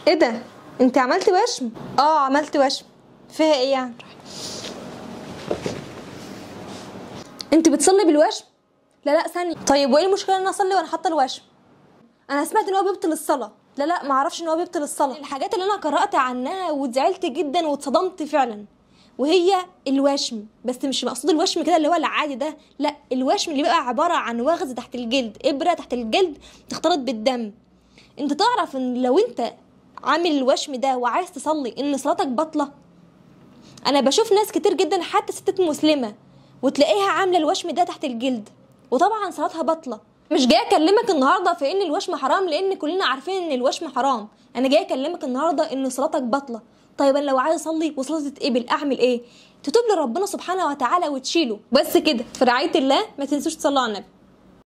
ايه ده انت عملت وشم اه عملت وشم فيها ايه يعني انت بتصلي بالوشم لا لا ثانيه طيب وايه المشكله ان انا اصلي وانا حاطه الوشم انا سمعت ان هو بيبطل الصلاه لا لا ما اعرفش ان هو بيبطل الصلاه الحاجات اللي انا قرات عنها وزعلت جدا واتصدمت فعلا وهي الوشم بس مش مقصود الوشم كده اللي هو العادي ده لا الوشم اللي بيبقى عباره عن وغز تحت الجلد ابره تحت الجلد تختلط بالدم انت تعرف ان لو انت عامل الوشم ده وعايز تصلي ان صلاتك باطله انا بشوف ناس كتير جدا حتى ستات مسلمه وتلاقيها عامله الوشم ده تحت الجلد وطبعا صلاتها باطله مش جاي اكلمك النهارده في ان الوشم حرام لان كلنا عارفين ان الوشم حرام انا جاي اكلمك النهارده ان صلاتك باطله طيب انا لو عايز اصلي وصلاتي تتقبل اعمل ايه تتوب لربنا سبحانه وتعالى وتشيله بس كده في رعايه الله ما تنسوش تصلوا على النبي